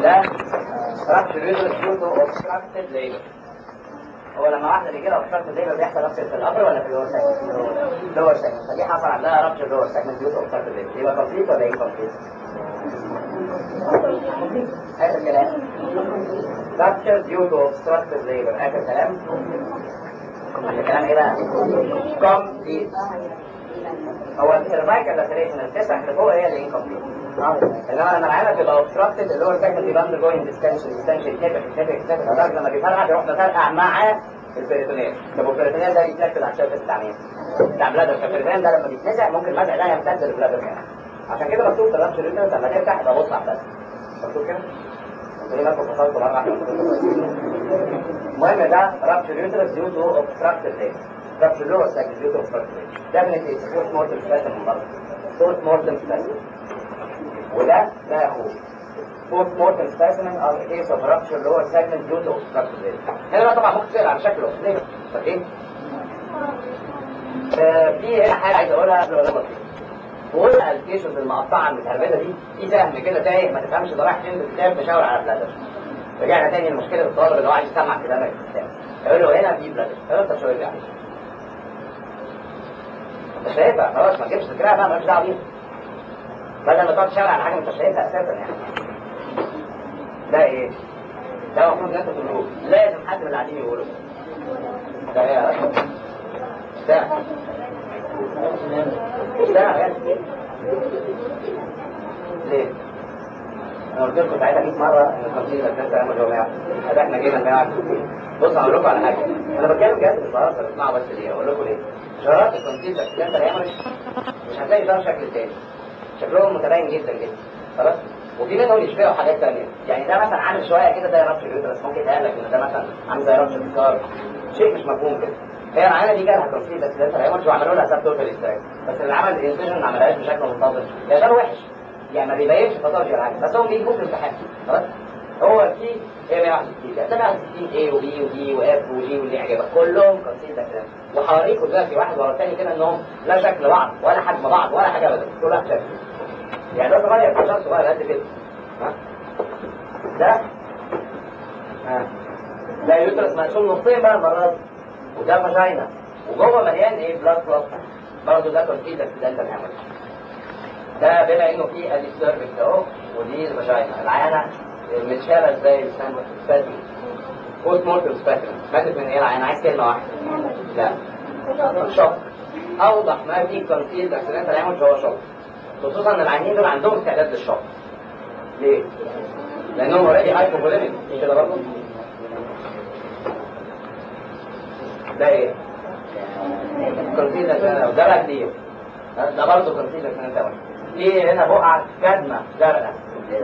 ده rupture uterus due to obstructed labor هو لما واحده بيجي لها obstructed labor بيحصل rupture في الابر ولا في اللور سيجمنت؟ لور سيجمنت فدي حصل عندها rupture لور سيجمنت due to obstructed labor يبقى complete ولا incomplete؟ اخر كلام rupture due to obstructed labor اخر كلام الكلام ايه بقى؟ complete هو السيرفايكال لاتريشن التسع اللي فوق هي اللي انكمبليت انما لما العينه تبقى اوبستراكتد اللي هو السيجمنت يبقى اندر جوينج ديستنشن ديستنشن يتنفخ يتنفخ يتنفخ لدرجه لما بيفرقع بيروح مفرقع مع البريتونيل طب والبريتونيل ده يتركز على الشبكه بتاع مين؟ بتاع بلادر فالبريتونيل ده لما بيتنزع ممكن المزع ده يمتد للبلادر كمان عشان كده مكتوب في الرابشر يوترس لما تفتح يبقى بص على البلادر مكتوب كده؟ انتوا ليه مالكم فصلتوا مره واحده المهم ده رابشر يوترس ديو تو اوبستراكتد ليبر رابشر لور ساكن ديو تو اوبستراكتد ليبر definitely it's post mortem specimen من بره post mortem specimen وده ده يا اخوه post mortem specimen of a case of rupture lower segment due to obstructed labor هنا بقى طبعا ممكن تسأل عن شكله ليه؟ فاكرين؟ آه، في هنا حاجه عايز اقولها قبل ما نغلط وقلنا الكيسز المقطعه المتهربده دي في سهم كده تايه ما تفهمش ده رايح فين في الكتاب مشاور على بلادر رجعنا تاني لمشكله الطالب اللي هو عايز يسمع كلامك في الكتاب يقول له هنا في بلادر يقول له انت شاور لي عليه انت شايفها خلاص ما تجيبش فكرها بقى مالكش دعوه بيها بدل ما تقعد تشاور على حاجه انت شايفها اساسا يعني ده ايه؟ ده المفروض ان انتوا تقولوه لازم حد من اللي قاعدين يقوله ده ايه يا رجل؟ ده ده يا ليه؟ انا قلت لكم ساعتها 100 مره ان التمثيل ده كان كلام جماعه هذا احنا جينا نبيع بص هقول لكم على حاجه انا بتكلم جد مش بهزر اسمعوا بس ليه اقول لكم ليه شرارات التمثيل ده كلام ده مش هتلاقي ده شكل تاني شكلهم متباين جدا جدا خلاص وفي منهم يشبهوا حاجات تانية يعني ده مثلا عامل شويه كده زي رابش اليوترس ممكن يتقال لك ان ده مثلا عامل زي رابش الفكار شيء مش مفهوم كده هي العينه دي جالها تمثيل بس ده هيموتش وعملوا لها سب توتال استراك بس اللي عمل الانسجن ما عملهاش بشكل منتظم ده ده وحش يعني ما بيبينش باثولوجي ولا حاجه بس هو بيجيبوا في الامتحان خلاص هو في هي 161 يعني 160 A وبي ودي واف وجي واللي يعجبك كلهم كونسيل ده كلام وحواليكوا دلوقتي واحد ورا الثاني كده انهم لا شكل بعض ولا حجم بعض ولا حاجه ابدا كل واحد شكل يعني ده صغير عشان صغير قد كده ها ده ها ده يوترس مقسوم نصين بقى المره دي وده فاجينا وجوه مليان ايه بلاد بلاد برضه ده كونسيل ده كده انت بنعمل ده بما انه في ادي السيرفكس اهو ودي الفاجينا العيانه متشاله ازاي السبازم بوست مورتم سبازم ماتت من ايه العيانه عايز كلمه واحده لا شوك اوضح ما في كونسيل اكسيدنتال هيموت هو شوك خصوصا ان العيانين دول عندهم استعداد للشوك ليه؟ لانهم اوريدي هايبوفوليميك مش كده برضه؟ ده ايه؟ كونسيل ده بقى كتير ده برضه كونسيل اكسيدنتال في هنا بقعه كدمه زرقاء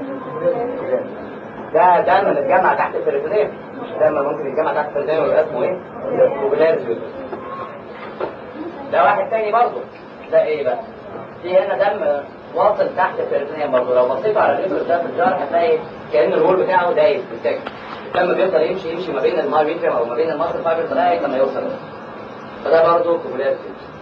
ده دم متجمع تحت البريتونيل مش دم ممكن يتجمع تحت البريتونيل ويبقى اسمه ايه؟ اوبلاريس ده واحد تاني برضه ده ايه بقى؟ في هنا دم واصل تحت البريتونيل برضه لو بصيت على الريبر ده في الجار هتلاقي كأن الرول بتاعه دايب بالتاج الدم بيفضل يمشي يمشي ما بين المايوتريم او ما بين الماسل فايبر لغايه لما يوصل فده برضه اوبلاريس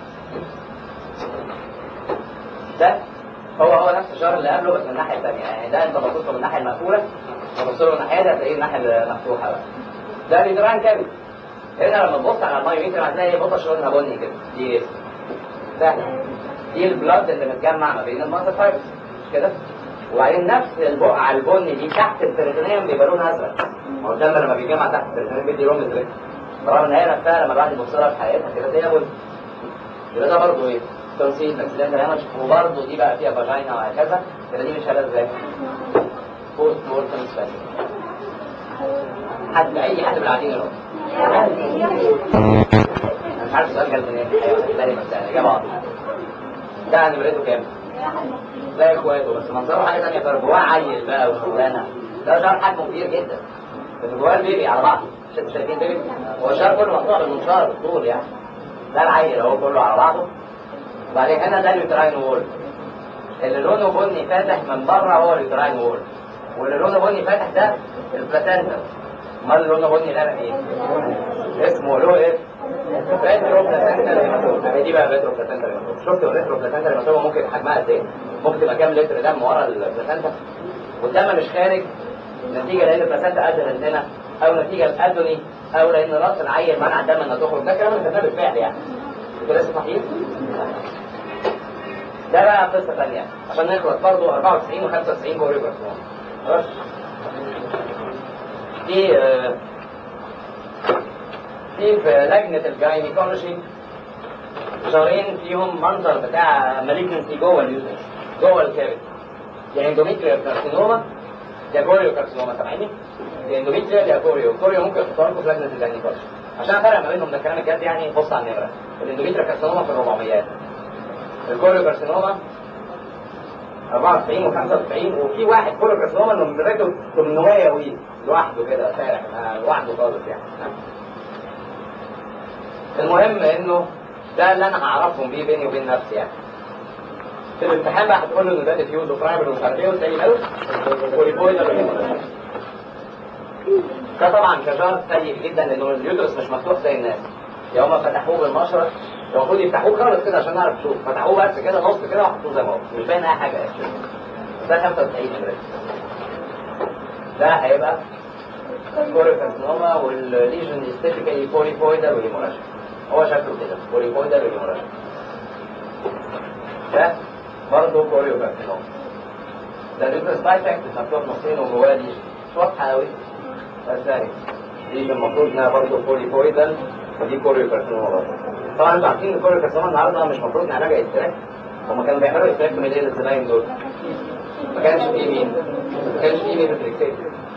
ده هو هو نفس الشهر اللي قبله بس من الناحيه الثانيه يعني ده انت بصيت من الناحيه المقفوله وبص له من الناحيه دي هتلاقيه الناحيه المفتوحه بقى ده بيدران كامل هنا لما تبص على المايوميتر هتلاقي بطش لونها بني كده دي ايه؟ سهله دي البلاد اللي متجمع ما بين الماسل فايبرز مش كده؟ وبعدين نفس البقعه البني دي تحت البريتونيوم بيبقى لونها ازرق ما هو الدم لما بيتجمع تحت البريتونيوم بيدي لون ازرق رغم ان هي نفسها لما الواحد يبص لها في حياتها كده تلاقيها بني يبقى ده برضه ايه؟ تنسيق اكسيدنتال هيمج وبرضه دي بقى فيها فاجينا وهكذا يبقى دي مش هلا ازاي؟ بوست مورتم سبيشال حد اي حد من القاعدين يروح انا مش عارف السؤال جاب منين الحقيقه بس يعني اجابه واضحه ده نمرته كام؟ زي اخواته بس منظره حاجه ثانيه خالص جواه عيل بقى وشغلانه ده شعر حجمه كبير جدا بس جواه البيبي على بعضه مش شايفين بيبي هو الشعر كله مقطوع بالمنشار بالطول يعني ده العيل اهو كله على بعضه وبعدين هنا ده اليوتراين وول اللي لونه بني فاتح من بره هو اليوتراين وول واللي لونه بني فاتح ده البلاتانتا امال اللي لونه بني ده ايه؟ اسمه له ايه؟ باترو بلاتانتا ليماتوم دي بقى باترو بلاتانتا ليماتوم شفت الريترو بلاتانتا ليماتوم ممكن حجمها قد ايه؟ ممكن تبقى كام لتر دم ورا البلاتانتا والدم مش خارج نتيجه لان البلاسنتا ادهنت هنا او نتيجه الادوني او لان راس العيل منع الدم انها تخرج ده كلام اللي بالفعل يعني ده لسه صحيح ده بقى قصه ثانيه عشان نخلص برضه 94 و95 كوريو كارسينوما خلاص في آه، في في لجنه الجاينيكولوجي شهرين فيهم منظر بتاع مالجنسي جوه اليوترس جوه الكبد يا اندوميتريال كارسينوما يا كوريو كارسينوما سامعيني؟ يا اندوميتريال يا كوريو كوريو ممكن اختار لكم في لجنه الجاينيكولوجي عشان افرق ما بينهم ده الكلام الجد يعني بص على النمره الاندوميتريال كارسينوما في الربعميات الكوريو كارسينوما 94 و95 وفي واحد كوريو كارسينوما انه نمرته 800 وي لوحده كده سارح آه، لوحده خالص يعني المهم انه ده اللي انا هعرفهم بيه بيني وبين نفسي يعني في الامتحان بقى هتقول له ان ده ديفيوز وبرايمر ومش عارف ايه وتلاقي قوي والبويلر ده طبعا كجار سيء جدا لانه اليوترس مش مفتوح زي الناس يا هما فتحوه بالمشرط المفروض يفتحوه خالص كده عشان نعرف نشوف فتحوه بس كده نص كده وحطوه زي ما هو مش باين اي حاجه يعني ده 95 نمرة ده هيبقى كوريكارسينوما والليجن استيفيكالي بوليبويدال وهيموراجيك هو شكله كده بوليبويدال وهيموراجيك ده برضه كوريوكارسينوما ده اليوترس بايسكت مفتوح نصين وجواه ليجن مش واضحه قوي بس اهي ليجن المفروض انها برضه بوليبويدال ودي كوريوكارسينوما برضه طبعا انتوا عارفين ان الكوريوكارسينوما النهارده مش المفروض نعالجها استراك هما كانوا بيعملوا استراك من ايه للزباين دول ما كانش فيه مين ما كانش فيه مين في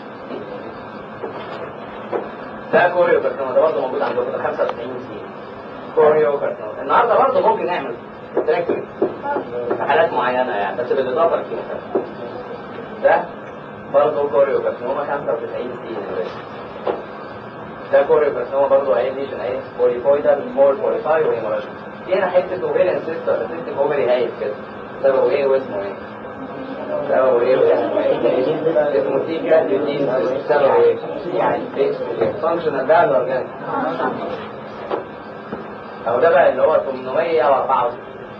ده كوريو كارسينوما ده برضه موجود عندكم ده 95 سي كوريو كارسينوما النهارده برضه ممكن نعمل تراكتوري في حالات معينه يعني بس بالاضافه للكيموثيرابي ده برضه كوريو كارسينوما 95 سي ده كوريو كارسينوما برضه اهي ليشن اهي بوليبويدال مول بوليفاي وهيموراجيك في هنا حته اوفيريان سيستر سيستم اوفري هايل كده سببه ايه واسمه ايه؟ سببه ايه واسمه ايه؟ اسمه تيكا ليوتين سببه ايه؟ يعني فانكشنال ده ولا اورجانيك؟ اهو ده بقى اللي هو 864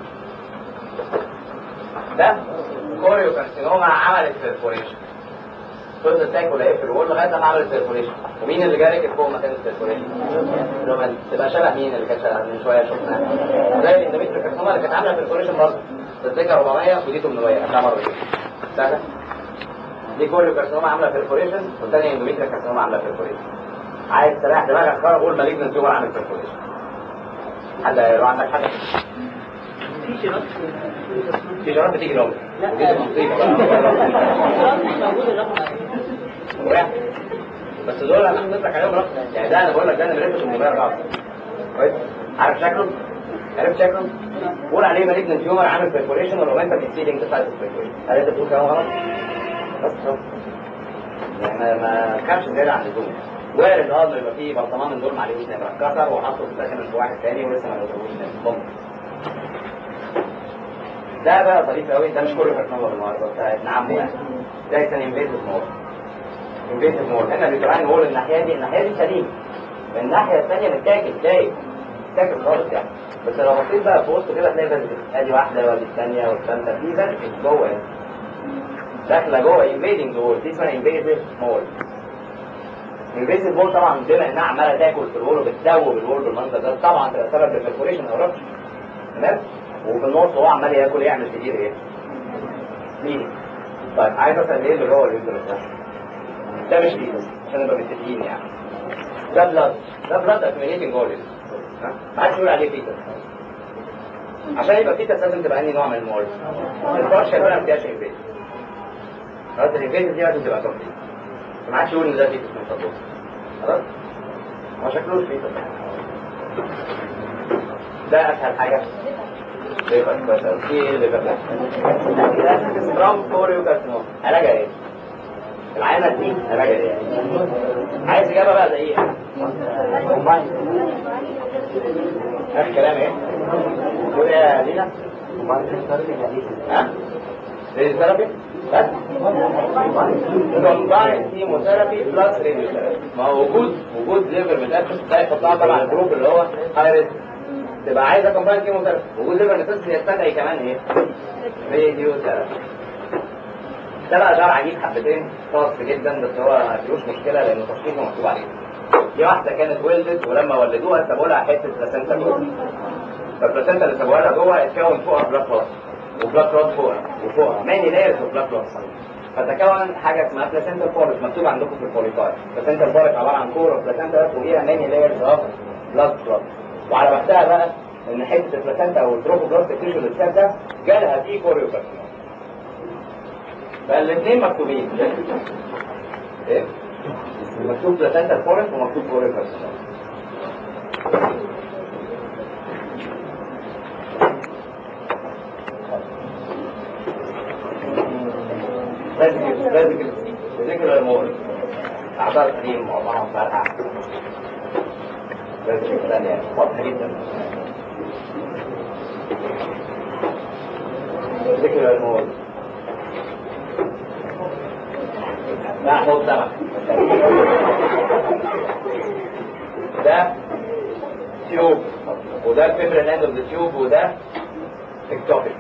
ده كوريو كارسينوما عملت بيرفوريشن فضلت تاكل ايه في الوول لغايه لما عملت بيرفوريشن ومين اللي جاري فوق مكان البيرفوريشن؟ لما تبقى شبه مين اللي كانت شبه من شويه شفناها زي الاندوميتريال كارسينوما اللي كانت عامله بيرفوريشن برضه تفتكر 400 ودي 800 عشان مرتين سهله دي كوريو كارسينوما عامله بيرفوريشن والثانيه اندوميتريال كارسينوما عامله بيرفوريشن عايز تريح دماغك خالص قول مالجنت تيومر عامل بيرفوريشن حد لو عندك حاجه في شرط في شرط بتيجي لهم لا. ودي تبقى مصيبه بقى مش موجود الرقم واحد. بس دول انا حطيت لك عليهم رقم يعني ده انا بقول لك ده انا مريت 804 كويس عارف شكله؟ عرفت شكله؟ قول عليه مالجنت تيومر عامل بيرفوريشن ولا انت بتسيلينج سايت بيرفوريشن هل انت بتقول كلام غلط؟ بس خلاص. يعني ما ما تخافش زياده عن اللزوم وارد اه انه يبقى فيه برطمان من دول معلوش نمره اتكسر وحطه في سكن في واحد تاني ولسه ما نزلوش نمره ممكن ده بقى ظريف قوي ده مش كله كارسينوما بالمره ده ابن عمه يعني ده كان انفيزيف مول انفيزيف مول احنا بنتراعي نقول الناحيه دي الناحيه دي سليم الناحيه الثانيه متاكل تلاقي متاكل خالص يعني بس لو بصيت بقى في وسط كده تلاقي بس ادي واحده وادي الثانيه والثالثه في بس جوه يعني داخله جوه انفيدنج وول دي اسمها انفيزيف مول انفيزيف مول طبعا بما انها عماله تاكل في الوول وبتدوب الوول بالمنظر ده طبعا تبقى سبب للبرفوريشن او ربش تمام وفي النص هو عمال ياكل يعمل كتير ايه؟ مين؟ طيب عايز اسال ايه اللي جوه اليوترس ده؟ ده مش فيتس عشان نبقى متفقين يعني ده بلاد ده بلاد اكيوميليتنج جوه اليوترس ها؟ ما حدش يقول عليه فيتس عشان يبقى فيتس لازم تبقى انهي نوع من المول؟ البارشال ولا ما فيهاش انفيتس خلاص الانفيتس دي لازم تبقى كومبليت ما حدش يقول ان ده فيتس من فضلك خلاص؟ ما شكلوش فيتس ده اسهل حاجه ليفر كويس أوي. في ايه ليفر ده؟ سترونج كوريو كارسينوما علاجها ايه؟ العينه دي علاجها ايه؟ عايز اجابه بقى دقيقه اخر كلام ايه؟ قول يا لينا ها؟ ريديوثيرابي بس كومباين كيموثيرابي بلس ريديوثيرابي ما هو وجود وجود ليفر متاكد ده يحطها طبعا الجروب اللي هو هاي ريسك تبقى عايزه كومباين كيموثيرابي وجود ليفر متاكد يستدعي كمان ايه؟ راديو ثيرابي ده بقى جار عجيب حبتين خاص جدا بس هو ملوش مشكله لانه تشخيصه مكتوب عليه دي واحده كانت ولدت ولما ولدوها سابوا لها حته بلاسنتا جوه فالبلاسنتا اللي سابوها لها جوه اتكون فوقها بلاك كلوت وبلاك كلوت فوقها وفوقها ماني لايرز اوف بلاك كلوت فتكون حاجه اسمها بلاسنتا فورك مكتوب عندكم في البوليفاير بلاسنتا فورك عباره عن كور اوف بلاسنتا فوقيها ماني لايرز اوف بلاك كلوت وعلى وقتها بقى ان حته البلاسنتا او التروفوبلاست تيشو اللي اتساب ده جالها في كوريوكارسينوما فالاثنين مكتوبين ايه مكتوب بلاسنتا فورك ومكتوب كوريوكارسينوما لازم لازم ذكر المولد اعضاء القديم معظمهم فرقع لازم الثانية واضحة جدا ذكر المولد ده حوض سمك ده تيوب وده الفبر اند اوف ذا تيوب وده اكتوبيك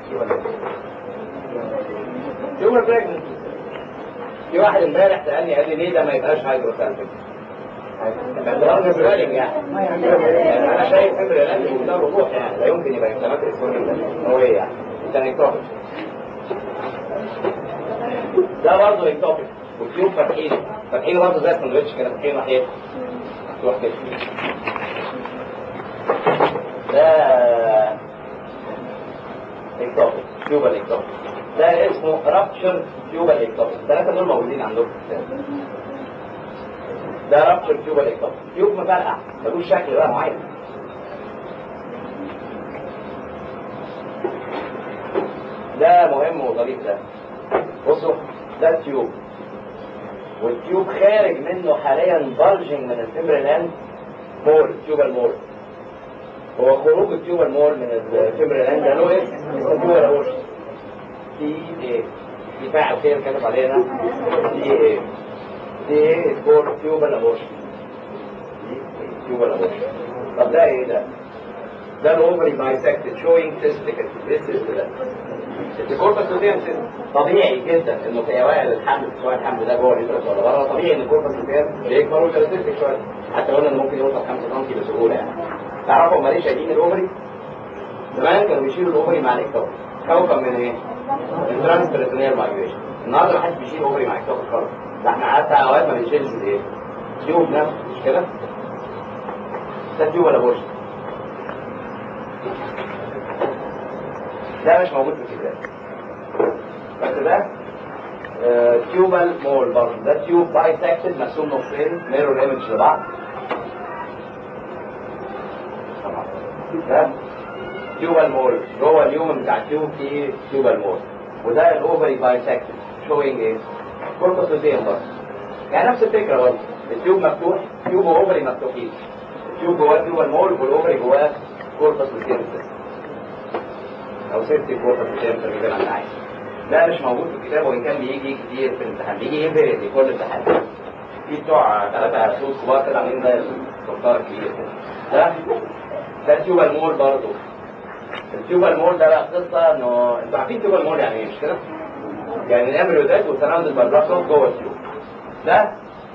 تيوب بريجننت في واحد امبارح سالني قال لي ليه ده ما يبقاش هايدروسالفيك باعتبار نيوترالينج يعني يعني انا شايف فبر الاند ده وضوح يعني لا يمكن يبقى انفلامات اسكونيك هو ايه يعني عشان اكتوبيك ده برضه اكتوبيك والتيوب فاتحين فاتحين برضه زي الساندوتش كده فاتحين ناحيه مفتوح كده ده اكتوبيك تيوبال اكتوبيك ده اسمه رابتشر تيوبال اكتوبيك الثلاثه دول موجودين عندكم في الكتاب ده رابتشر تيوبال اكتوبيك تيوب مفرقع ملوش شكل بقى معين ده مهم وظريف ده بصوا ده التيوب والتيوب خارج منه حاليا بلجنج من الفيمبرال اند مول تيوبال مول هو خروج التيوبال مول من الفيمبرال اند ده له اسم اسمه تيوبال ابورشن تي ايه في فاعل خير كتب علينا تي ايه تي ايه سكور تيوبال ابورشن تيوبال ابورشن طب ده ايه ده؟ ده الاوفري بايسكتد شوينج تستيكل ايه السيست ده؟ الكوربس لوتيوم سيست طبيعي جدا انه في اوائل الحمل سواء الحمل ده جوه اليوترس ولا بره طبيعي ان الكوربس لوتيوم بيكبر ويترسيستك شويه حتى قلنا ان ممكن يوصل 5 سم بسهوله يعني تعرفوا هم ليه شايلين الاوفري؟ زمان كانوا بيشيلوا الاوفري مع الاكتوب خوفا من ايه؟ الترانسبريتونيال مايجريشن النهارده ما حدش بيشيل اوفري مع اكتوب خالص ده احنا حتى اوقات ما بنشيلش الايه؟ تيوب نفسه مش كده؟ ده تيوب ولا بورش؟ ده مش موجود في الكتاب بس ده تيوبال مول برضه ده تيوب بايسكتد مرسوم نصين ميرور ايمج لبعض طبعا ده تيوبال مول جوه اليوم بتاع التيوب في تيوبال مول وده الاوفري بايسكتد شوينج ايه؟ كوربس لوتيوم برضه يعني نفس الفكره برضه التيوب مفتوح تيوب واوفري مفتوحين التيوب جواه تيوبال مول والاوفري جواه كوربس لوتيوم او سيفتي كوربس لوتيوم زي ما انت عايز ده مش موجود في الكتاب وان كان بيجي كتير في الامتحان بيجي ينفرد في كل امتحان في بتوع ثلاثة سوس كبار كده عاملين زي السلطان الكبير كده ده ده تيوبال مول برضه التيوبال مول ده بقى قصة انه انتوا عارفين تيوبال مول يعني ايه مش كده؟ يعني الامبريودات وسراوند بالبلاكوت جوه التيوب ده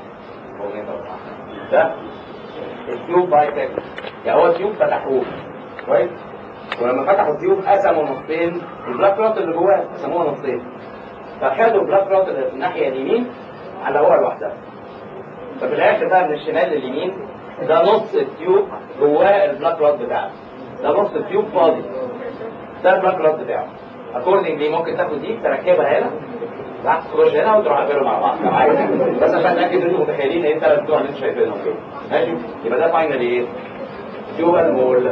ده التيوب بايسكت يعني هو التيوب فتحوه كويس ولما فتحوا التيوب قسموا نصين البلاك كلوت اللي جواه قسموها نصين فخدوا البلاك كلوت اللي في الناحيه اليمين على هو لوحدها ففي الاخر بقى من الشمال لليمين ده نص التيوب جواه البلاك كلوت بتاعه ده نص التيوب فاضي ده البلاك كلوت بتاعه اكوردنجلي ممكن تاخد دي تركبها هنا تحت تخش هنا وتروح قابلهم مع بعض لو عايز بس عشان اتاكد ان انتوا متخيلين ايه الثلاث بتوع اللي انتوا شايفينهم دول ماشي يبقى ده فاينل ايه؟ تيوبال مول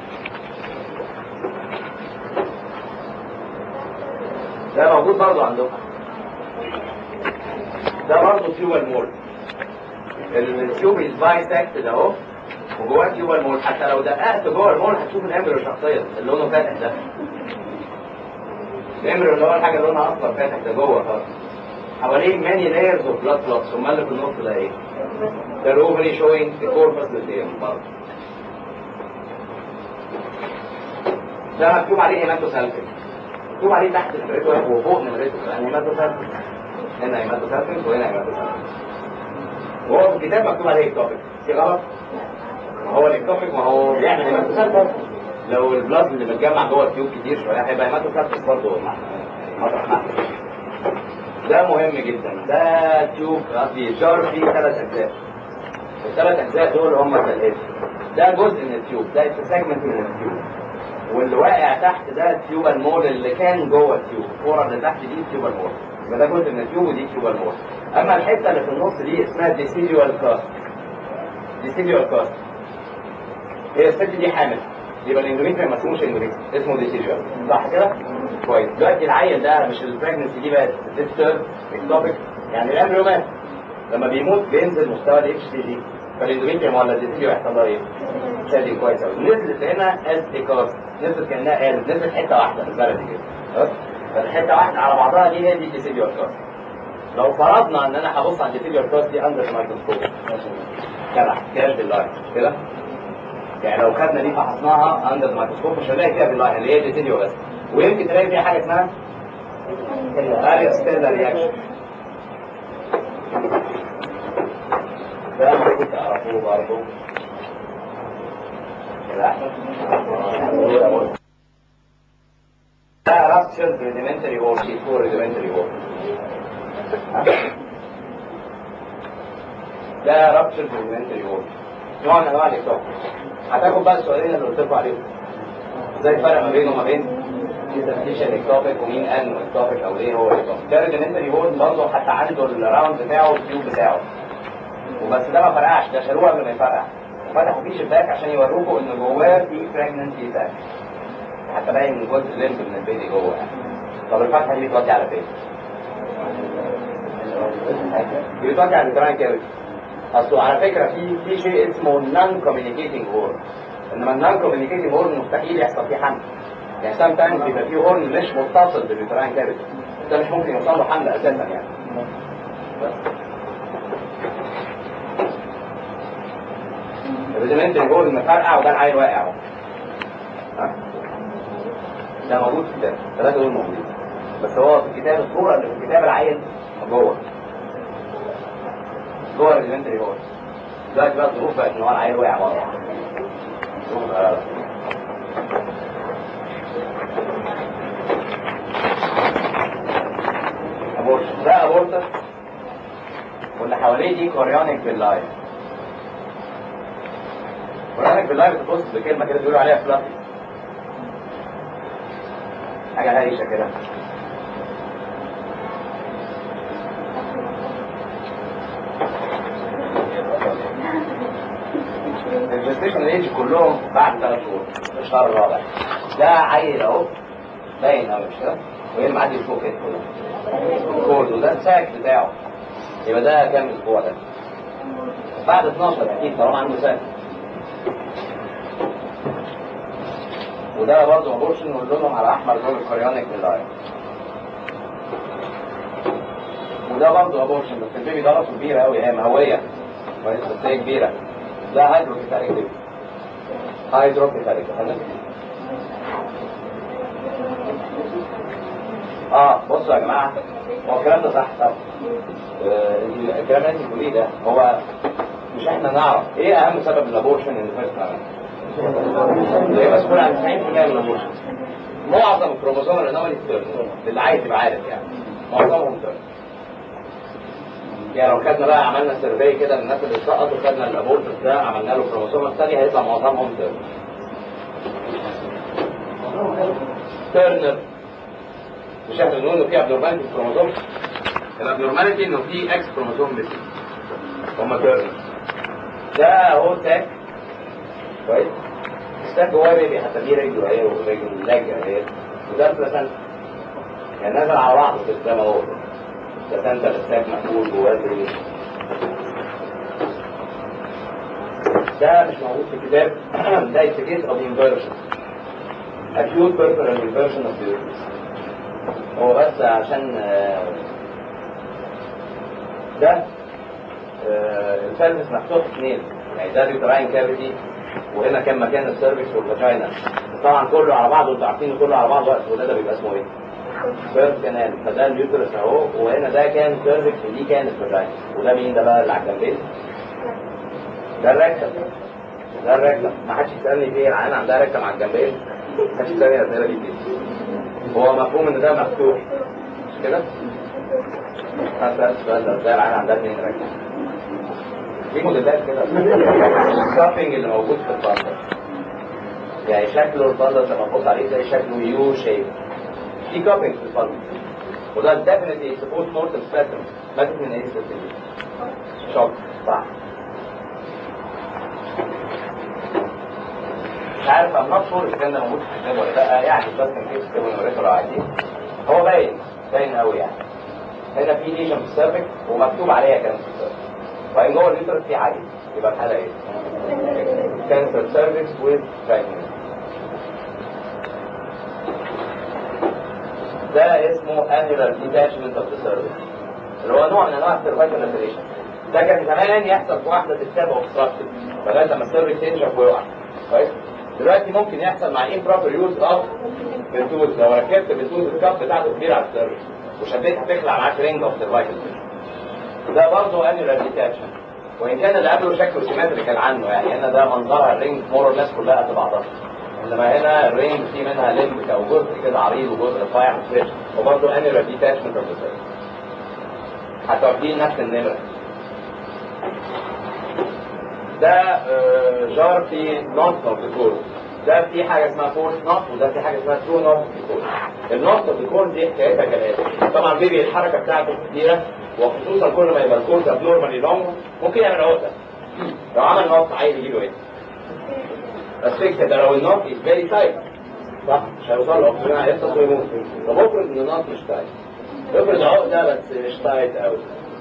ده موجود برضه عندكم ده برضه تيوبال مول التيوب از بايسكتد اهو وجواه تيوبال مول حتى لو دققت جوه المول هتشوف الامبريو شخصيا اللي لونه فاتح ده الامبريو اللي هو الحاجه اللي لونها اصفر فاتح ده جوه خالص حواليه ماني لايرز اوف بلاد كلوتس امال اللي في النص ده ايه؟ ده الاوفري شوينج الكوربس لوتيوم برضه ده مكتوب عليه هيماتوسالفيك مكتوب عليه تحت نمرته وفوق نمرته يعني هيماتوسالفيك هنا هيماتوساركس وهنا هيماتوساركس وهو في الكتاب مكتوب عليه اكتوبيك في غلط ما هو الاكتوبيك ما هو بيعمل هيماتوساركس لو البلاد اللي متجمع جوه التيوب كتير شويه هيبقى هيماتوساركس برضه مع- مطرح معاه ده مهم جدا ده تيوب قصدي جار فيه ثلاث اجزاء الثلاث اجزاء دول هم الثلاثه ده جزء من التيوب ده سيجمنت من التيوب واللي واقع تحت ده التيوب المول اللي كان جوه التيوب الكوره اللي تحت دي التيوب المول يبقى ده جزء من التيوب ودي التيوب المول اما الحته اللي في النص دي اسمها ديسيديوال كاست ديسيديوال كاست هي الست دي حامل يبقى الاندوميتريوم ما اسموش اندوميتريوم اسمه ديسيديوال صح كده؟ كويس دلوقتي العيل ده مش البريجنسي دي بقت ديسترب اكتوبيك يعني الامبريو مات لما بيموت بينزل مستوى الاتش تي جي فالاندوميتريوم ولا الديسيديو يحصل لها ايه؟ شادي كويس قوي نزلت هنا اس كاست نزلت كانها قالب نزلت حته واحده بالبلدي كده ها؟ فالحته واحده على بعضها دي هي دي الديسيديو كاست لو فرضنا ان انا هبص على الديسيديو كاست دي اندر الميكروسكوب كده كده باللاين كده يعني لو خدنا دي فحصناها اندر الميكروسكوب مش هنلاقي فيها باللاين اللي هي ديسيديو بس ويمكن تلاقي فيها حاجه اسمها اريا ستيلا رياكشن ده المفروض تعرفوه برضه كده احسن ده رابتشر ريديمنتري وول شيت 4 ريديمنتري وول ده رابتشر ريديمنتري وول نوع من انواع الاكتوب هتاخد بقى السؤالين اللي قلت لكم عليهم ازاي الفرق ما بينه وما بين التفتيشن اكتوبيك ومين انه اكتوبيك او ليه هو اكتوبيك ده ريديمنتري وول برضه حتى عنده الراوند بتاعه والتيوب بتاعه وبس ده ما فرقعش ده شالوه قبل ما يفرقع وفتحوا فيه شباك عشان يوروكوا ان جواه في بريجننسي باك حتى باين جزء لمب من البيبي جوه يعني طب الفتحه دي بتودي على فين؟ دي بتودي على الجراين كافيتي اصله على فكره في في شيء اسمه نون كوميونيكيتنج هورن انما النون كوميونيكيتنج هورن مستحيل يحصل فيه حمل يعني سام تايمز بيبقى فيه هورن مش متصل بالجراين كافيتي ده مش ممكن يوصل له حمل اساسا يعني الريزونانت هو المفرقع وده العيل واقع اهو ها؟ ده موجود في الكتاب الثلاثه دول موجودين بس هو في الكتاب الصوره اللي في الكتاب العيل جوه جوه الريزونانت هو دلوقتي بقى الظروف بقت ان هو العيل واقع بره الظروف اتغيرت. أبورشن. ده ابورتس واللي حواليه دي كوريونيك باللايف كوريونيك باللايف بتبص بكلمه كده بيقولوا عليها فلافي حاجه هايشه كده الجستيشن ايج كلهم بعد ثلاث شهور الشهر الرابع ده عيل اهو باين قوي مش كده وهي معدي فوق كده كله كود وده الساك بتاعه يبقى ده كام اسبوع ده بعد 12 اكيد طالما عنده ساك وده برضه ابورشن ولونهم على احمر دول الكوريونيك باللاين وده برضه ابورشن بس البيبي ده راسه كبيره قوي هي مهويه كويس بس هي كبيره ده هيدروكيفاليك بيبي هيدروكيفاليك فاهم اه بصوا يا جماعه هو الكلام ده صح طبعا آه الكلام اللي انت بتقوليه ده هو مش احنا نعرف ايه اهم سبب الابورشن اللي فات اللي هي مسؤول عن 90% من الابورشن معظم الكروموسوم الانومالي تيرن اللي عايز يبقى عارف يعني معظمهم تيرن يعني لو خدنا بقى عملنا سيرفي كده من الناس اللي سقطوا خدنا الابورتس ده عملنا له كروموسوم الثاني هيطلع معظمهم تيرن تيرنر مش احنا بنقول انه في ابنورماليتي في الكروموسوم الابنورماليتي انه في اكس كروموسوم بس هم تيرنر ده اهو ساك كويس الساك جواه بيبي حتى دي رجله اهي ورجل اللاج اهي وده البلاسنتا يعني نازل على بعضه كده زي ما هو البلاسنتا الساك مقفول جواه البيبي ده مش موجود في الكتاب ده is the case of inversion acute peripheral inversion of the uterus هو بس عشان آه، ده آه، السيرفس مفتوح اثنين يعني ده اليوتراين كافيتي وهنا كان مكان السيرفكس والفاجينا طبعا كله على بعضه انتوا عارفين كله على بعضه وقت الولاده بيبقى اسمه ايه؟ سيرف كانال فده اليوترس اهو وهنا ده كان سيرفكس ودي كانت فاجينا وده مين ده بقى اللي على الجنبين ده الركب ده الركب ما حدش يسالني فيه العيان عندها ركب على الجنبين ما حدش يسالني الاسئله دي فيه هو مفهوم ان ده مفتوح مش كده؟ هسأل السؤال ده ازاي العيان عندها اتنين ركب في موديلات كده الكافينج اللي موجود في البندر يعني شكله البندر لما تبص عليه تلاقي شكله يو شيب في كافينج في البندر وده ديفنتلي سبوت مورتم سباتم ماتت من ايه الست دي؟ شوك صح مش عارف ام نوت شور الكلام ده موجود في الكتاب ولا لا يعني بس ان كيس كده ونوريكم لو عايزين هو باين باين قوي يعني هنا في ليجن في السيرفكس ومكتوب عليها كانسر سيرفكس وبعدين جوه اليوترس في عادي يبقى الحاله ايه؟ كانسر سيرفكس ويز pregnancy ده اسمه annular detachment of the cervix اللي هو نوع من انواع السيرفايكال لاتريشن ده كان زمان يحصل في واحده تتساب اوبستراكتد لغايه لما السيرفكس ينشف ويقع كويس دلوقتي ممكن يحصل مع improper use of بنتوز لو ركبت بنتوز الكاب بتاعته كبيره على السيرفكس وشديتها تخلع معاك رينج اوف سيرفايكال ده برضه annular detachment وان كان اللي قبله شكله سيمتريكال عنه يعني هنا ده منظرها الرينج مور الناس كلها قد بعضها انما هنا الرينج في منها ليمبك او جزء كده عريض وجزء رفيع وفريش وبرضه annular detachment of the cervix حتى واخدين نفس النمره ده آه، جار في نوت اوف ذا ده في حاجه اسمها فورس نوت وده في حاجه اسمها ترو نوت النوت اوف ذا دي حكايتها كالاتي طبعا بيبي الحركه بتاعته كتيره وخصوصا كل ما يبقى الكورس ابنورمالي لونج ممكن يعمل عقده لو عمل نوت عايز يجيله ايه؟ بس فكرة ده لو النوت از فيري تايت صح مش هيوصل له اكسجين هيفطس ويموت طب افرض ان النوت مش تايت افرض عقده بس مش تايت قوي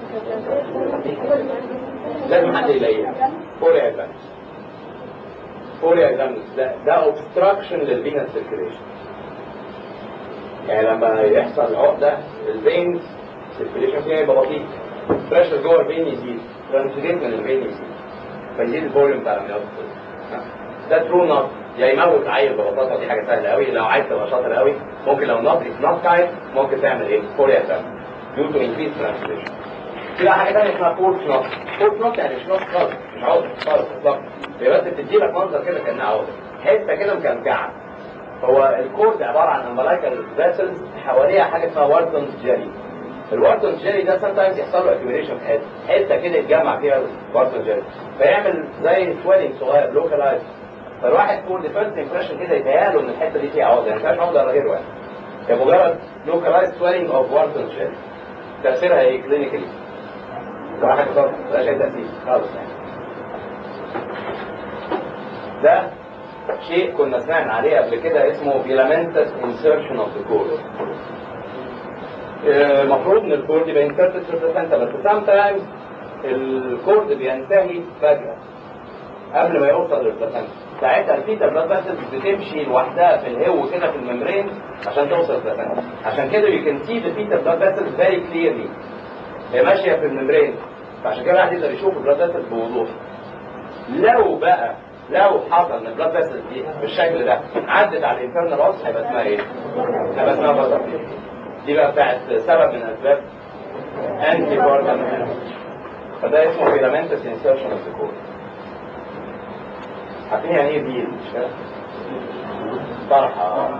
لازم حد يلاقيها فوريا ادفانس فوريا ادفانس ده ده اوبستراكشن للفينس سيركيليشن يعني لما يحصل عقده الفينز سيركيليشن فيها يبقى بطيء بريشر جوه الفين يزيد ترانسليت من الفين يزيد فيزيد الفوليوم بتاع الاميون ده ترو نوت يا يموت عيل ببساطه دي حاجه سهله قوي لو عايز تبقى شاطر قوي ممكن لو نوت از نوت تايت ممكن تعمل ايه؟ فوريا ادفانس ديو تو انكريز ترانسليشن في بقى حاجه ثانيه اسمها فورت نوت فورت نوت يعني مش نوت خالص مش عقده خالص اطلاقا هي بس بتدي لك منظر كده كانها عقده حته كده مكلكعه هو الكورد عباره عن امبلايكال فاسلز حواليها حاجه اسمها وارتونز جيلي الوارتونز جيلي ده سام تايمز يحصل له اكيوميليشن في حته حته كده يتجمع فيها الوارتونز جيلي فيعمل زي سويلنج صغير لوكالايز فالواحد فور فيرست امبريشن كده يتهيأ له ان الحته دي فيها عقده يعني ما فيهاش عقده ولا غير واحد هي مجرد لوكالايز سويلنج اوف وارتونز جيلي تاثيرها ايه كلينيكالي؟ واحد خالص ملهاش اي تاثير خالص يعني ده شيء كنا سمعنا عليه قبل كده اسمه filamentous insertion of the cord المفروض ان الكورد يبقى inserted في البلاسنتا بس sometimes الكورد بينتهي فجأة قبل ما يوصل للبلاسنتا ساعتها الفيتا بلاد فاسلز بتمشي لوحدها في الهو كده في الممبرين عشان توصل للبلاسنتا عشان كده you can see the fetal blood vessels very clearly هي ماشيه في الممبرين فعشان كده الواحد يقدر يشوف البلاد فاسلز بوضوح لو بقى لو حصل ان البلاد فاسلز دي بالشكل ده عدت على الانترنال اوس هيبقى اسمها ايه؟ هيبقى اسمها بطل دي بقى بتاعت سبب من اسباب انتي بارتن فده اسمه فيلامنتس انسرشن اوف ذا كور عارفين يعني ايه بيل مش كده؟ طرحه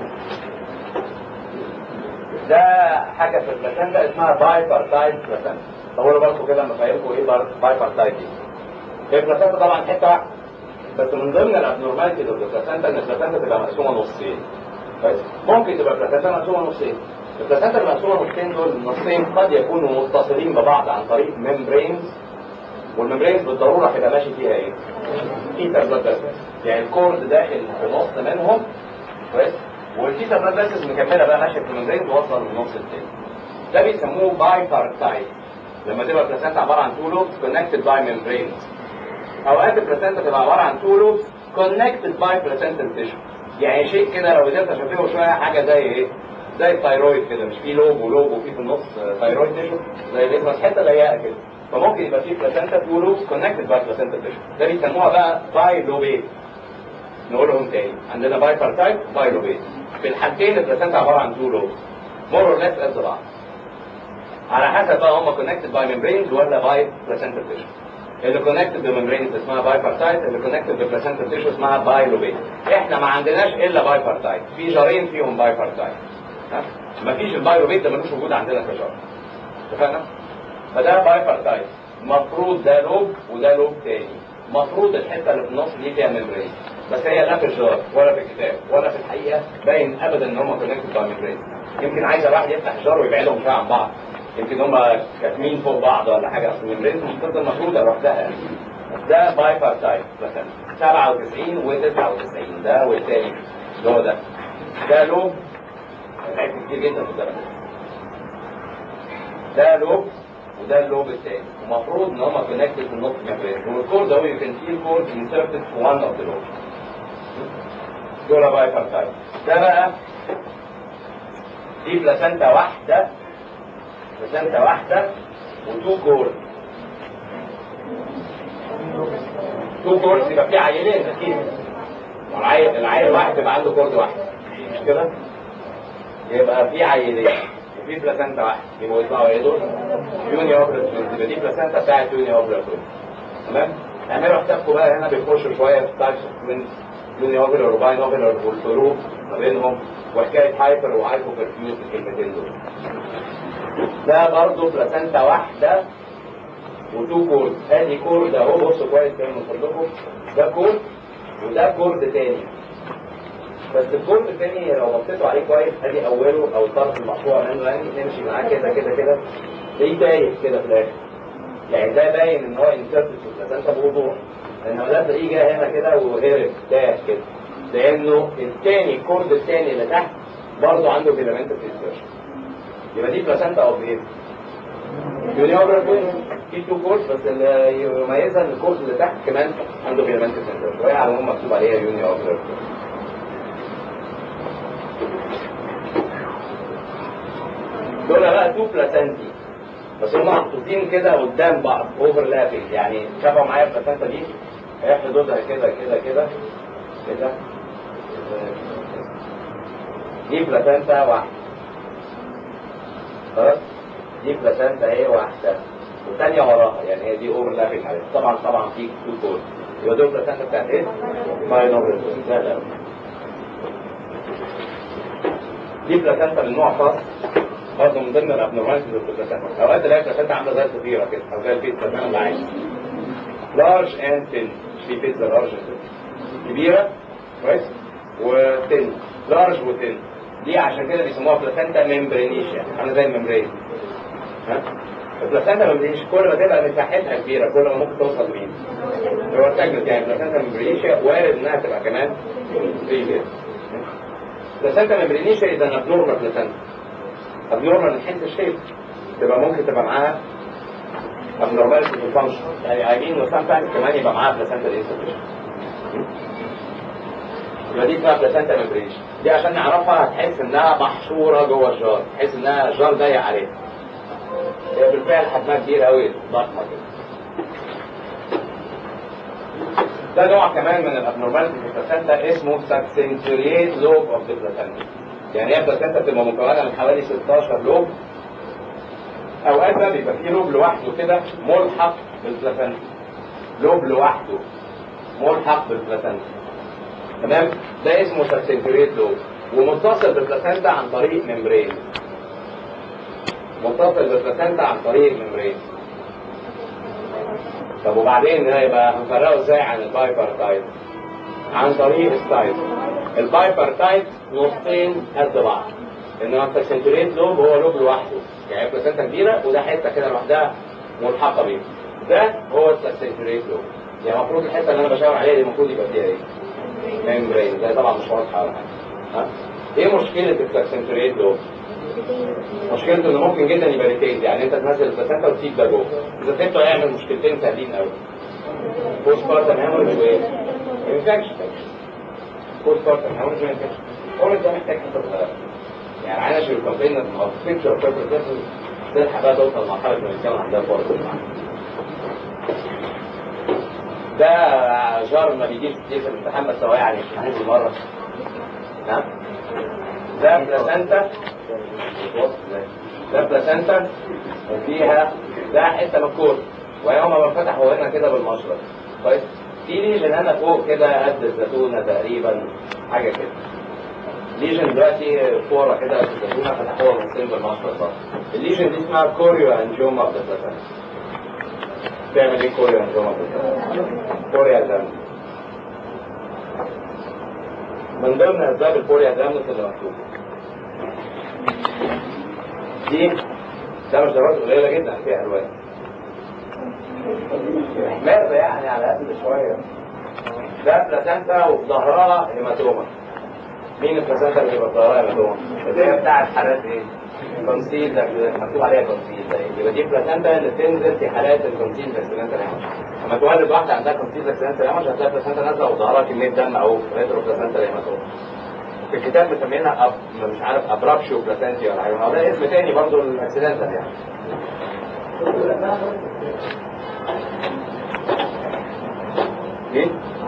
ده حاجه في البلاسنتا اسمها باي بارتايد بلاسنتا طولوا بالكم كده لما فاهمكم ايه باي بارتايد دي هي البلاسنتا طبعا حته واحده بس من ضمن الابنورماليتي اللي في البلاسنتا ان البلاسنتا تبقى مقسومه نصين كويس ممكن تبقى البلاسنتا مقسومه نصين البلاسنتا المقسومه نصين دول النصين قد يكونوا متصلين ببعض عن طريق ميمبرينز والميمبرينز بالضروره هيبقى ماشي فيها ايه؟ فيتا بلاد فيسلز يعني الكورد داخل في نص منهم كويس والفيتا بلاد فيسلز مكمله بقى ماشيه في الميمبرينز واصله للنص التاني ده بيسموه باي بارتايد لما تبقى البلاسنتا عباره عن تو لوبس كونكتد باي ميمبرينز اوقات البلاسنتا تبقى عباره عن تو لوبس كونكتد باي بلاسنتال تيشو يعني شيء كده لو قدرت اشبهه شويه حاجه زي ايه؟ زي الثايرويد كده مش في لوب ولوب وفي في النص ثايرويد تيشو زي الاسمس حته ضيقه كده فممكن يبقى في بلاسنتا تو لوبس كونكتد باي بلاسنتال تيشو ده بيسموها بقى باي لوبيت نقولهم تاني عندنا باي بارتايب باي لوبيت في الحالتين البلاسنتا عباره عن تو لوبس مور اور ليس قد بعض على حسب بقى هم كونكتد باي ممبرينز ولا باي بلاسنتا تيشو اللي كونكتد بممبرينز اسمها باي بارتايت اللي كونكتد ببلاسنتا تيشو اسمها باي لوبيت احنا ما عندناش الا باي بارتايت في جارين فيهم باي بارتايت ها مفيش الباي لوبيت ده ملوش وجود عندنا كجار اتفقنا فده باي بارتايت المفروض ده لوب وده لوب تاني المفروض الحته اللي في النص دي فيها ممبرين بس هي لا في الجار ولا في الكتاب ولا في الحقيقه باين ابدا ان هم كونكتد باي ممبرين يمكن عايز واحد يفتح جار ويبعدهم شويه عن بعض يمكن هم كاتمين فوق بعض ولا حاجه اصل الممبرين مش بتفضل مفروضه لوحدها يعني ده باي بارتايت مثلا 97 و99 ده والتاني اللي هو ده ده لوب لعبت كتير جدا في الزمن ده لوب وده اللوب الثاني ومفروض ان هم كونكتد في النص ممبرين والكورد اهو يو كان سي الكورد انسرتد في وان اوف ذا لوب دول باي بارتايت ده بقى دي بلاسنتا واحده بلاسنتا واحده وتو كورد تو كورد يبقى في عيلين اكيد العيل العيل الواحد يبقى عنده كورد واحد مش كده؟ يبقى في عيلين وفي بلاسنتا واحد يبقوا يطلعوا ايه دول؟ يوني اوبرا توينز يبقى دي بلاسنتا بتاعت يوني اوبرا توينز تمام؟ اعملوا حسابكم بقى هنا بيخشوا شويه في تايبس اوف توينز يوني اوبرا وباين اوبرا والفروق ما بينهم وحكايه هايبر وهايبو برفيوز الكلمتين دول. ده برضه بلاسنتا واحده وتو كورد ادي كورد اهو بصوا كويس كده من فضلكم ده كورد وده كورد تاني بس الكورد التاني لو بصيتوا عليه كويس ادي اوله او الطرف المقطوع منه يعني نمشي معاه كده كده كده تلاقيه تايه كده في الاخر يعني ده باين ان هو انسرتد في البلاسنتا بوضوح لانه ده تلاقيه جه هنا كده وهرب تاه كده لانه التاني الكورد التاني اللي تحت برضه عنده فيلامنت في الانسرشن يبقى دي بلاسنتا اوف ايه؟ يونيوبرا توينز في تو كورس بس اللي يميزها ان الكورس اللي تحت كمان عنده فيلامنت سنتر وهي على العموم مكتوب عليها يونيوبرا دول بقى تو بلاسنتي بس هم محطوطين كده قدام بعض اوفرلابنج يعني شافوا معايا البلاسنتا دي هي حدودها كده كده كده كده دي بلاسنتا واحده خلاص دي بلاسنتا ايه واحده والثانيه وراها يعني هي دي اوفرلابنج عليها طبعا طبعا في تو كورس يبقى دول بلاسنتا بتاعت ايه؟ باينوبل لا لا دي بلاسنتا من نوع خاص برضه من ضمن الابنورماليتيز في البلاسنتا اوقات تلاقي البلاسنتا عامله زي الفطيره كده او زي البيتزا اللي انا عايز لارج اند تين مش في بيتزا لارج كبيره كويس وتن لارج وتن دي عشان كده بيسموها بلاسنتا ممبرينيشيا عامله زي الممبرين ها البلاسنتا ممبرينيشيا كل ما تبقى مساحتها كبيره كل ما ممكن توصل لمين؟ هو التجمد يعني بلاسنتا ممبرينيشيا وارد انها تبقى كمان كبيره بلاسنتا ممبرينيشيا اذا ابنورمال بلاسنتا ابنورمال من حيث الشيب تبقى ممكن تبقى معاها ابنورماليتي في الفانكشن يعني عايزين وسام تايم كمان يبقى معاها بلاسنتا انسفيشن يبقى دي اسمها بلاسنتا ممبرينيشيا دي عشان نعرفها هتحس انها محشوره جوه الجار تحس انها جار ضيق عليها هي بالفعل حجمها كبير قوي ضخمه كده ده نوع كمان من الابنورماليتي في البلاسنتا اسمه ساكسنتوريت لوب اوف ذا بلاسنتا يعني هي البلاسنتا بتبقى مكونه من حوالي 16 لوب اوقات بقى بيبقى فيه لوب لوحده كده ملحق بالبلاسنتا لوب لوحده ملحق بالبلاسنتا تمام ده اسمه ساكسنتوريت لوب ومتصل بالبلاسنتا عن طريق ممبرين متصل بالبلاسنتا عن طريق ممبرين طب وبعدين ده يبقى هنفرقه ازاي عن البايبرتايت عن طريق السايز البايبرتايت نصين قد بعض انما الساكسنتوريت لوب هو لوب لوحده يعني بلاسنتا كبيره وده حته كده لوحدها ملحقه بيه ده هو الساكسنتوريت لوب يعني المفروض الحته اللي انا بشاور عليها دي المفروض يبقى فيها ايه؟ ممبرين ده طبعا مش واضحه ولا حاجه ها ايه مشكله الساكسنتوريت لوب؟ مشكلته انه ممكن جدا يبقى ريتيز يعني انت تنزل البلاسنتا وتسيب ده جوه اذا سبته هيعمل مشكلتين سهلين قوي بوست بارتم هيموريج وايه؟ انفكشن بوست بارتم هيموريج وانفكشن كل ده محتاج حته صغيره يعني عايز اشوف الكامبين ما تفكش ولا تفكر تلحق بقى توصل لمرحله انه يتكون عندها فرص ده جار ما بيجيش كتير في الامتحان بس هو يعني هنزل مره نعم ده بلاسنتا بص ده بلاسنتا وفيها ده حته من الكور ويوم ما فتحوا هنا كده بالمشرط كويس في ليجن هنا فوق كده قد الزيتونه تقريبا حاجه كده ليجن دلوقتي فوره كده قد الزيتونه فتحوها نصين بالمشرط ده الليجن دي اسمها كوريو انجوما اوف ذا بلاسنتا بتعمل ايه كوريو انجوما اوف ذا كوريا دم من ضمن اسباب الكوريا دم اللي مكتوب دي ده مش درجات قليله جدا فيها الوان احمر يعني على قد شويه ده بلاسنتا وفي ظهرها هيماتوما مين البلاسنتا اللي بيبقى في ظهرها هيماتوما؟ اللي هي بتاعت حالات ايه؟ كونسيل ده مكتوب عليها كونسيل ده يبقى دي بلاسنتا اللي بتنزل في حالات الكونسيل اكسيدنتال هيماتوما لما تولد واحده عندها كونسيل اكسيدنتال هيماتوما هتلاقي بلاسنتا نازله وظهرها كميه دم او ريترو بلاسنتا هيماتوما في الكتاب مسمينها أب... مش عارف ابرابشو بلاسنتي ولا حاجه ده اسم تاني برضه الاكسيدنتال يعني ايه؟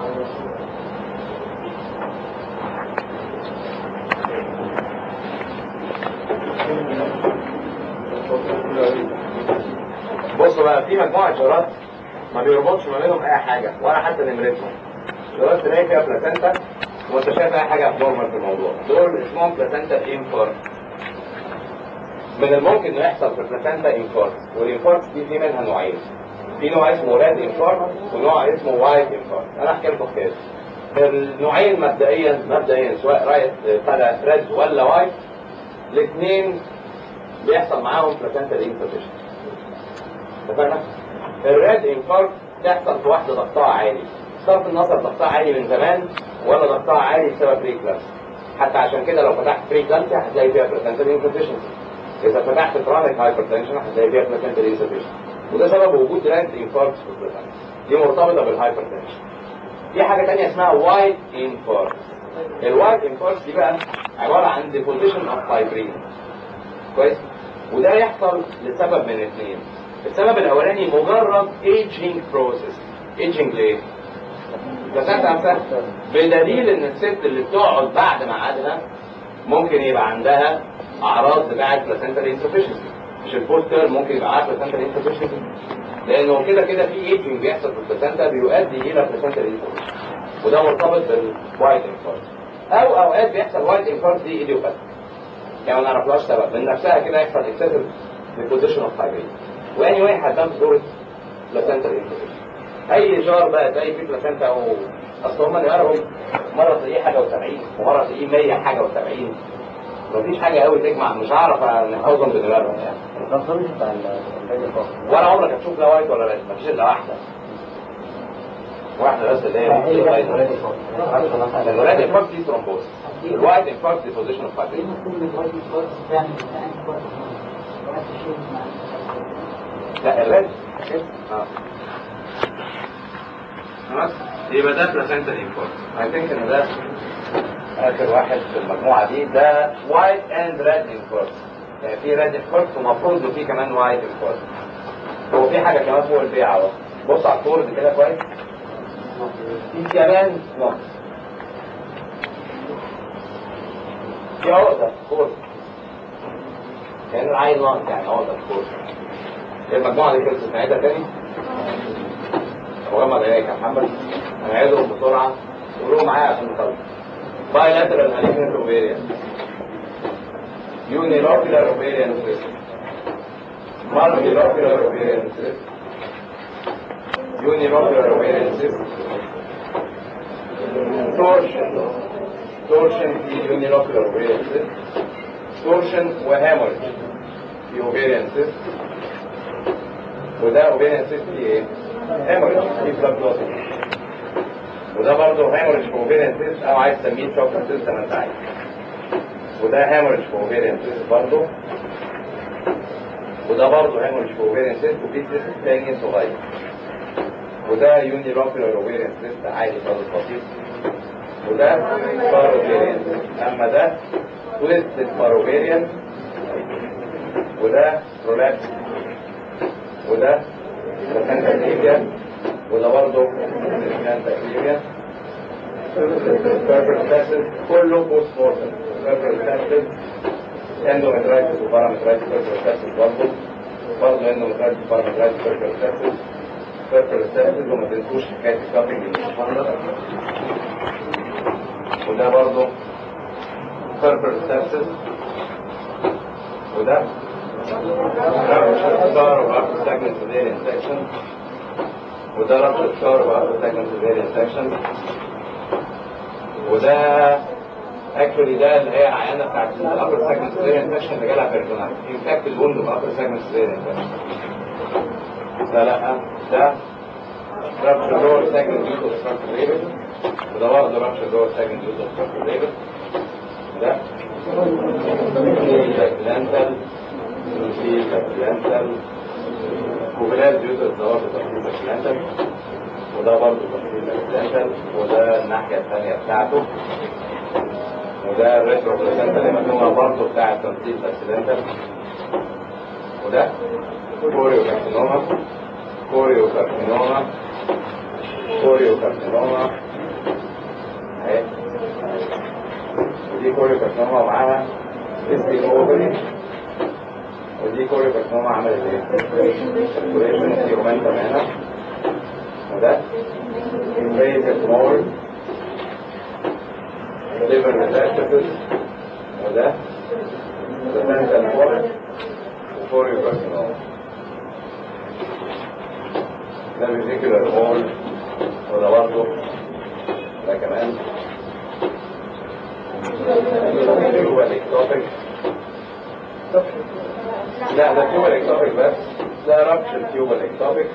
بصوا بقى في مجموعة إشارات ما بيربطش ما بينهم أي حاجة ولا حتى نمرتهم. إشارات تلاقي فيها بلاسنتا وأنت شايف أي حاجة نورمال في الموضوع. دول اسمهم بلاسنتا انفارت. من الممكن إنه يحصل في البلاسنتا انفارت، والانفارت دي في منها نوعين. في نوع اسمه ريد انفارت ونوع اسمه وايت انفارت. أنا أحكي لكم حكاية. النوعين مبدئيا مبدئيا سواء رايت بتاع ريد ولا وايت الاثنين بيحصل معاهم بلاسنتا انفارتيشن. اتفقنا؟ الريد انفاركت تحصل في واحده ضغطها عالي صرف النظر ضغطها عالي من زمان ولا ضغطها عالي بسبب بريكلامس حتى عشان كده لو فتحت بريكلامس هتلاقي فيها بلاسنتال انسفشنسي اذا فتحت كرونيك هايبرتنشن هتلاقي فيها بلاسنتال انسفشنسي وده سبب وجود ريد انفاركت في البلاسنتا دي مرتبطه بالهايبرتنشن في حاجه ثانيه اسمها وايت انفاركت الوايت انفاركت دي بقى عباره عن ديبوزيشن اوف فايبرين كويس وده يحصل لسبب من اثنين السبب الاولاني مجرد ايجينج بروسيس ايجينج ليه بلاسنتا نفسها بدليل ان الست اللي بتقعد بعد ميعادها ممكن يبقى عندها اعراض بتاعه بلاسنتا انسفشنسي مش البوستر ممكن يبقى معاه بلاسنتا انسفشنسي لانه كده كده في ايجينج بيحصل في البلاسنتا بيؤدي الى بلاسنتا انسفشنسي وده مرتبط بالوايت انفارت او اوقات بيحصل وايت انفارت دي ايديوباثيك يعني ما نعرفلهاش سبب من نفسها كده يحصل اكسسيف ديبوزيشن اوف فايبرين واني واحد هتبان في دورة بلاسنتا انفكشن اي جار بقى تلاقي فيه بلاسنتا او اصل هم نقرهم مره تلاقيه حاجه و70 ومره تلاقيه 100 حاجه و70 مفيش حاجه قوي تجمع مش هعرف نحفظهم بدماغهم يعني ولا عمرك هتشوف لا وايت ولا ريد مفيش الا واحده واحده بس اللي هي الولاد انفاركت دي ثرومبوز الوايت انفاركت دي بوزيشن اوف فايبرين لا الريد اه خلاص يبقى ده بلاسنتا انفورت اي ثينك ان ده اخر واحد في المجموعه دي ده وايت اند ريد انفورت يعني في ريد انفورت ومفروض له في كمان وايت انفورت هو في حاجه كمان فوق البيعه اهو بص على الكورد كده كويس في كمان نقص في عقده كورد كان العين ناقص يعني عقده كورد المجموعة دي خلصت نعيدها تاني مغمض عينيك يا محمد هنعيدهم بسرعة قولوا معايا عشان نخلص bilateral malignant ovarian unilocular ovarian cyst multilocular ovarian cyst unilocular ovarian cyst torsion torsion في unilocular ovarian cyst torsion وhemorrhage في ovarian cyst وده اوبينيان سيست فيه ايه؟ هيموريج فيه بلاد لوس وده برضه هيموريج في اوبينيان سيست او عايز تسميه شوكر سيست ما انت عايز وده هيموريج في اوبينيان سيست برضه وده برضه هيموريج في اوبينيان سيست وفي سيست تاني صغير وده يوني روكيولار اوبينيان سيست عادي خالص بسيط وده باروبيريان اما ده تويستد باروبيريان وده رولابس وده بلاسنتا اكليبيا وده برضه بلاسنتا اكليبيا كله بوست مورتم اندومترايتس وبارامترايتس بيركل برضه برضه اندومترايتس وبارامترايتس بيركل بيركل وما تنسوش حكايه الكابنج المشهوره وده برضه بيركل سيبسس وده رابشر ستار وابر سيجمنت فيريان سكشن وده رابشر ستار وابر سيجمنت فيريان سكشن وده اكشولي ده اللي هي العيانه بتاعت الابر سيجمنت فيريان سكشن اللي جالها بيرتونال انفكت الوند بابر سيجمنت فيريان سكشن ده لا ده رابشر دور سيجمنت يوتو ستراكشر ليبل وده برضه رابشر دور سيجمنت يوتو ستراكشر ليبل ده ساكلانتال في ساكلانتال وبلاد جزء الزواج تفصيل ساكلانتال وده برضه تفصيل ساكلانتال وده الناحية الثانية بتاعته وده الريترو بلاسنتال هيماتوما برضه بتاع التنسيق ساكلانتال وده كوريو كارسينوما كوريو كارسينوما كوريو كارسينوما اهي ودي كوريو كارسينوما ومعاها سيستي اوفري ودي كوريو كارسينوما عملت ايه؟ سيركوليشن في رومانتم هنا وده انفيزيف مول ليفر ميتاستاسيس وده بلاسنتال مول وكوريو كارسينوما ده فيزيكولار مول وده برضه ده كمان هو الاكتوبيك لا ده تيوب الاكتوبيك بس ده رابشر تيوب الاكتوبيك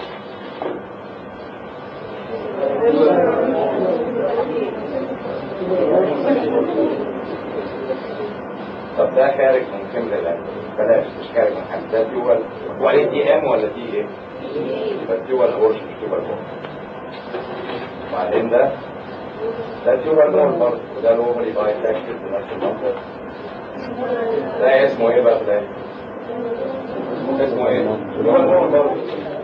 طب ده خارج من كامل القلب بلاش مش خارج من حد ده تيوبال وعليه دي ام ولا دي ايه؟ يبقى تيوبال اورش مش تيوبال بور وبعدين ده ده تيوبال بور برضه وده الاوفري باي فاكتور في نفس المنطقه ده اسمه ايه بقى ده؟ اسمه ايه؟ تيوبال بور برضه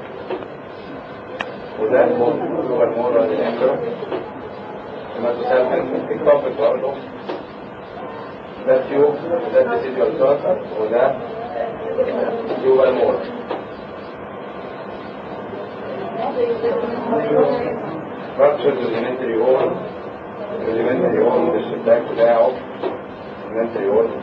وده تيوبال بور ولا الامبرو ما تسالفن التوبيك برضه ده تيوب وده ديسيديوال سارتر وده تيوب المور structure elementary organ elementary organ بالشباك بتاعه elementary organ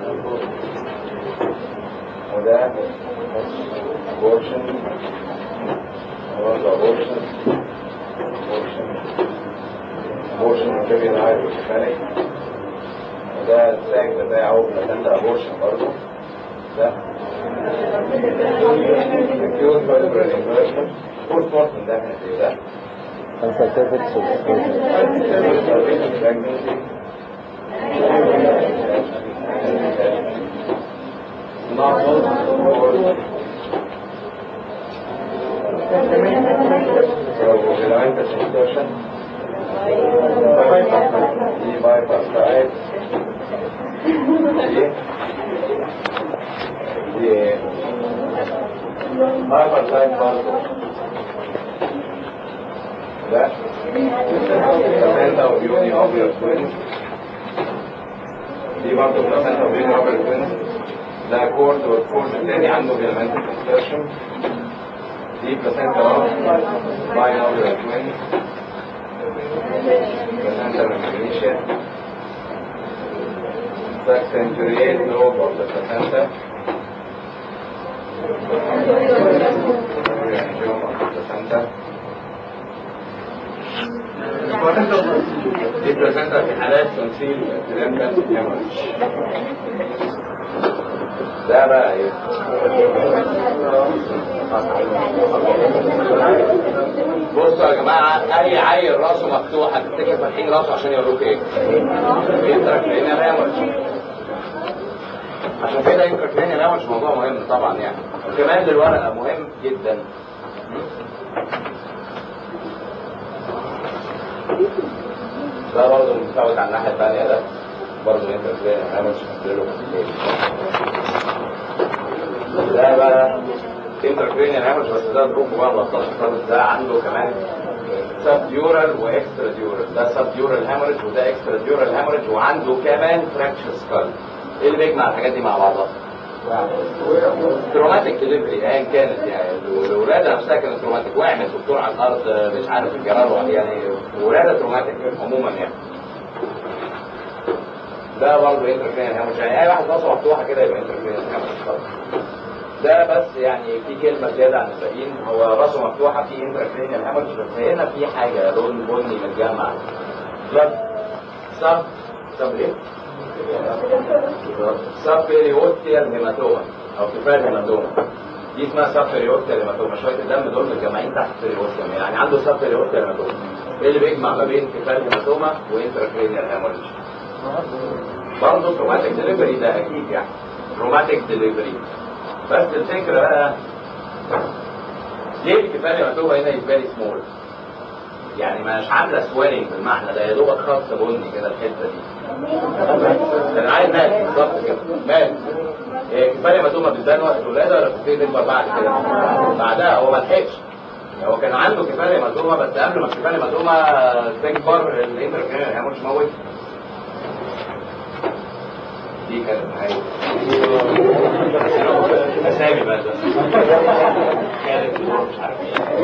وده abortion وده abortion abortion abortion material hydrocephalic وده الساك بتاعه بلاتنتا ابورشن برضه ده acute vertebral inversion post mortem definitely ده Uncertificates of pregnancy not or so filamental insertion دي bypass side دي دي bypass side برضه ده placenta of uniovular twins دي برضه placenta of uniovular twins ده كورد والكورد الثاني عنده filamental insertion دي placenta of binovular twins placenta membranaceae Saxenturate lobe of the placenta angioma of the placenta دي بلاسنتا في حالات تنسيل تلامبس هيموريج ده بقى ايه بصوا يا جماعة أي عيل راسه مفتوح هتفتكر فاتحين راسه عشان يوروك إيه؟ انتراكرينيال هيموريج عشان كده انتراكرينيال هيموريج موضوع مهم طبعا يعني وكمان للورقة مهم جدا ده برضه مستعود على الناحية الثانية ده برضه انتراكرينيال هيموريج هنزله ده بقى انتراكرينيال هيموريج بس ده ظروفه بقى ملطشه خالص ده عنده كمان سب ديورال واكسترا ديورال ده سب ديورال هيموريج وده اكسترا ديورال هيموريج وعنده كمان فراكشر سكال ايه اللي بيجمع الحاجات دي مع بعضها؟ تروماتيك ديليفري ايا كانت يعني الولاده نفسها كانت تروماتيك وقعت دكتور على الارض مش عارف الجرار يعني ولاده تروماتيك عموما يعني ده برضه انتركرينال هامش يعني اي واحد راسه مفتوحه كده يبقى انتركرينال هامش ده بس يعني في كلمه زياده عن الباقيين هو راسه مفتوحه في انتركرينال هامش بس هنا في حاجه لون بني متجمع بلاد سب سب ايه؟ سب بيريوتيال هيماتوما او كفايه هيماتوما دي اسمها سب بيريوتيال هيماتوما شويه الدم دول متجمعين تحت بيريوتيال يعني عنده سب بيريوتيال هيماتوما ايه اللي بيجمع ما بين كفايه هيماتوما وانتركرينال هامش برضه تروماتيك ديليفري ده اكيد يعني تروماتيك ديليفري بس الفكره بقى ليه الكفايه مكتوبه هنا يبقى سمول يعني مش عامله سويلنج بالمعنى ده يا دوبك خط بني كده الحته دي انا عايز مال بالظبط كده مال هي كفايه مكتوبه بتبان وقت الولاده ولا بتبتدي تكبر بعد كده بعدها هو ما لحقش هو كان عنده كفايه مدومه بس قبل ما الكفايه مدومه تكبر الانتركرينال هيموش موت دي كانت نهاية أسامي بقى ده كانت مش عارف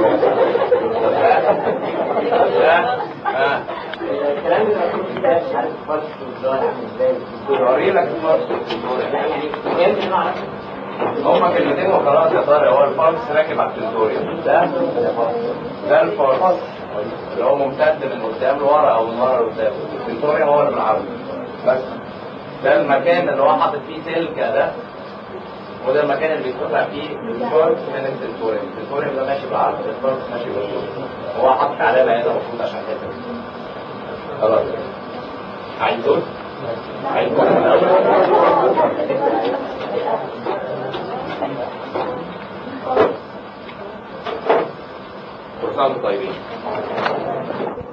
ايه الكلام ده مش عارف فرق الدول عامل ازاي وري لك الفرق يعني يمكن انا اعرف هما كلمتين وخلاص يا طارق هو الفرس راكب على التنتوريوم ده ده الفرس اللي هو ممتد من قدام لورا او من ورا لقدام التنتوريوم هو اللي بالعرض بس ده المكان اللي هو حاطط فيه سلكه ده وده المكان اللي بيتقطع فيه الفرس من التنتوريوم التنتوريوم ده ماشي بالعرض الفرس ماشي بالطول هو حاطط علامه هنا المفروض عشان كده خلاص عايز دول عايز دول من الاول كل سنه وانتم طيبين